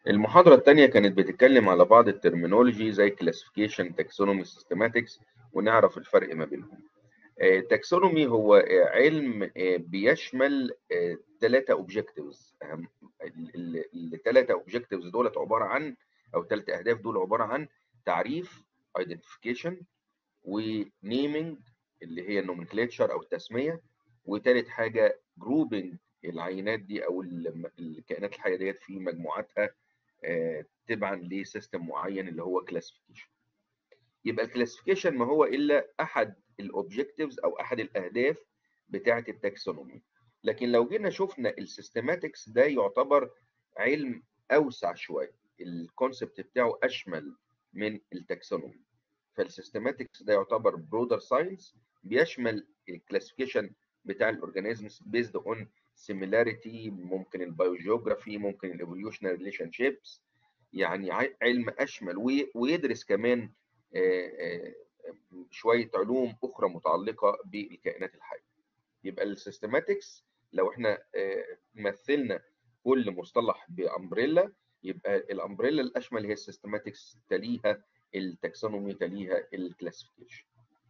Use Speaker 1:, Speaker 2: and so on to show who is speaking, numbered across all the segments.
Speaker 1: المحاضرة التانية كانت بتتكلم على بعض الترمينولوجي زي كلاسيفيكيشن تاكسونومي سيستماتكس ونعرف الفرق ما بينهم التاكسونومي هو آه، علم آه، بيشمل ثلاثة اوبجكتيفز الثلاثة اوبجكتيفز دولت عبارة عن او ثلاث اهداف دول عبارة عن تعريف ايدنتيفيكيشن ونيمنج اللي هي النومنكليتشر او التسمية وثالث حاجة جروبنج العينات دي او الم- الكائنات الحية ديت في مجموعاتها آه، تبعا لسيستم معين اللي هو كلاسيفيكيشن يبقى الكلاسيفيكيشن ما هو الا احد الاوبجكتيفز او احد الاهداف بتاعه التاكسونومي لكن لو جينا شفنا السيستماتكس ده يعتبر علم اوسع شويه الكونسبت بتاعه اشمل من التاكسونومي فالسيستماتكس ده يعتبر برودر ساينس بيشمل الكلاسيفيكيشن بتاع الاورجانيزمز بيزد اون سيميلاريتي ممكن البيوجيوغرافي ممكن الايفوليوشنال ريليشن شيبس يعني عي- علم اشمل وي- ويدرس كمان آه، آه، شويه علوم اخرى متعلقه بالكائنات الحيه يبقى السيستماتكس لو احنا آه، مثلنا كل مصطلح بامبريلا يبقى الامبريلا الاشمل هي السيستماتكس تليها التاكسونومي تليها الكلاسيفيكيشن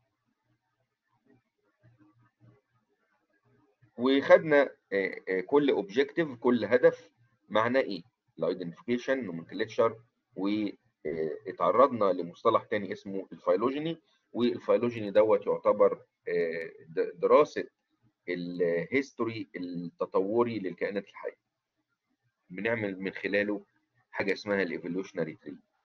Speaker 1: وخدنا آه، آه، كل اوبجكتيف كل هدف معناه ايه الايدنتيفيكيشن نومنكلتشر واتعرضنا لمصطلح تاني اسمه الفيلوجيني والفيلوجيني دوت يعتبر آه، د- دراسه الهيستوري التطوري للكائنات الحيه بنعمل من خلاله حاجه اسمها الايفولوشنري تري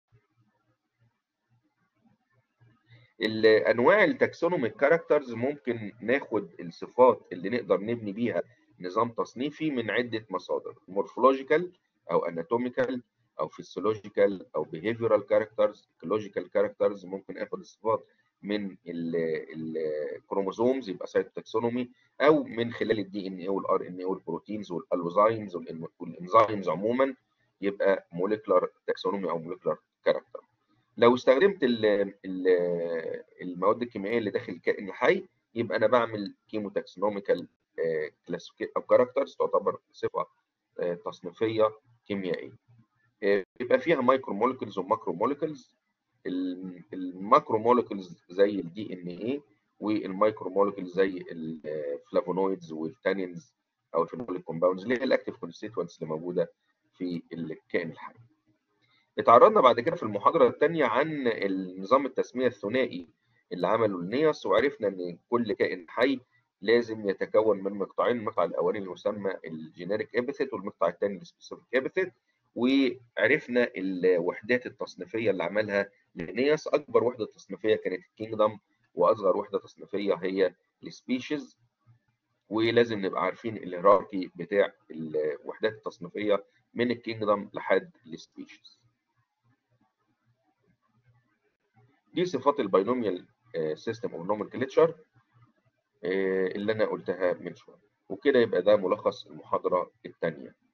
Speaker 1: الانواع التاكسونوميك كاركترز ممكن ناخد الصفات اللي نقدر نبني بيها نظام تصنيفي من عده مصادر مورفولوجيكال او اناتوميكال او فيسيولوجيكال او behavioral كاركترز ايكولوجيكال كاركترز ممكن اخد الصفات من الكروموزومز يبقى سايتو تاكسونومي او من خلال الدي ان اي والار ان اي والبروتينز والالوزايمز والانزيمز عموما يبقى موليكولار تاكسونومي او موليكولار كاركتر لو استخدمت ال ال المواد الكيميائيه اللي داخل الكائن الحي يبقى انا بعمل كيمو تاكسونوميكال او كاركترز تعتبر صفه آه، تصنيفيه كيميائيه آه، بيبقى فيها مايكرو موليكولز وماكرو موليكولز الماكرو موليكولز زي الدي ان اي والمايكرو موليكولز زي الفلافونويدز والتانينز او الفينوليك كومباوندز اللي هي الاكتيف كونستيتوينتس اللي موجوده في الكائن الحي اتعرضنا بعد كده في المحاضرة الثانية عن النظام التسمية الثنائي اللي عمله النياس وعرفنا إن كل كائن حي لازم يتكون من مقطعين المقطع الأولاني يسمى الجينيريك ابيثيت والمقطع الثاني السبيسيفيك ابيثيت وعرفنا الوحدات التصنيفية اللي عملها لنياس أكبر وحدة تصنيفية كانت الكينجدم وأصغر وحدة تصنيفية هي السبيشيز ولازم نبقى عارفين الهيراركي بتاع الوحدات التصنيفية من الكينجدم لحد السبيشيز دي صفات الباينوميال سيستم او نومنكلتشر اللي انا قلتها من شويه وكده يبقى ده ملخص المحاضره الثانيه